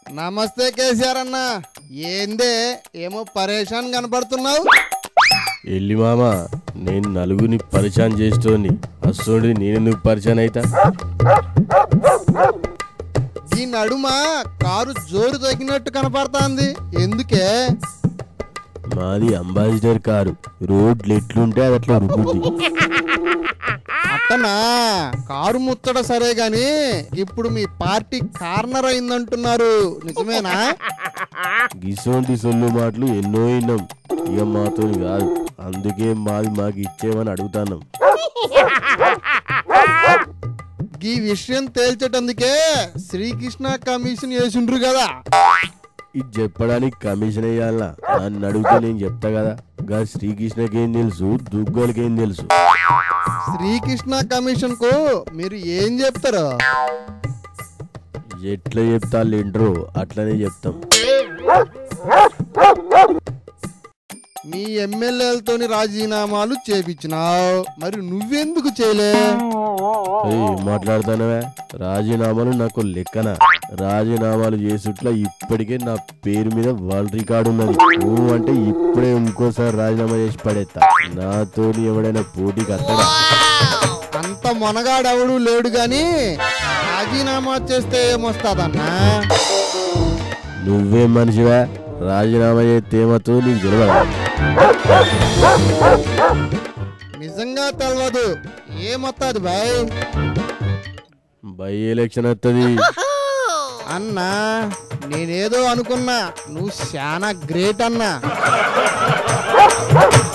నమస్తే కేసీఆర్ అన్న ఏందే ఏమో పరేషాన్ కనపడుతున్నావు ఎల్లి మామ నేను నలుగురిని పరిచయం చేస్తోంది అసోండి నేనెందుకు పరిచయం అయితా ఈ నడుమ కారు జోరు తగ్గినట్టు కనపడుతోంది ఎందుకే మాది అంబాసిడర్ కారు రోడ్లు ఎట్లుంటే అది అట్లా రుబ్బుద్ది అట్టనా కారు ముత్తడ సరే గాని ఇప్పుడు మీ పార్టీ కార్నర్ అయిందంటున్నారు నిజమేనా గిసోంటి సొల్లు మాటలు ఎన్నో విన్నాం ఇక మాతో కాదు అందుకే మాది మాకు ఇచ్చేమని అడుగుతాన్నాం ఈ విషయం తేల్చేటందుకే శ్రీకృష్ణ కమిషన్ వేసిండ్రు కదా ఇది చెప్పడానికి కమిషన్ వేయాలనా నన్ను అడిగితే నేను చెప్తా కదా గా శ్రీకృష్ణకేం తెలుసు దుగ్గోలకేం తెలుసు శ్రీకృష్ణ కమిషన్ కు మీరు ఏం చెప్తారు ఎట్లా చెప్తా ఇంట్రో అట్లనే చెప్తాం మీ ఎమ్మెల్యేలతోని రాజీనామాలు చేపించినావు మరి నువ్వెందుకు చేయలే ఏయ్, మాట్లాడుతానవే రాజీనామాలు నాకు లెక్కన రాజీనామాలు చేసుట్లా ఇప్పటికే నా పేరు మీద వరల్డ్ రికార్డు ఉన్నది నువ్వు అంటే ఇప్పుడే ఇంకోసారి రాజీనామా చేసి పడేస్తా నాతోని ఎవడైనా పోటీకి అత్తడా అంత మొనగాడెవడు లేడు గాని రాజీనామా చేస్తే ఏమొస్తాదన్నా నువ్వే మనిషివా రాజీనామా చేస్తే ఏమతో నీకు తెలియదా నిజంగా తెలియదు ఏమొస్తాది బాయ్ బై ఎలక్షన్ వస్తుంది అన్నా నేనేదో అనుకున్నా నువ్వు చాలా గ్రేట్ అన్నా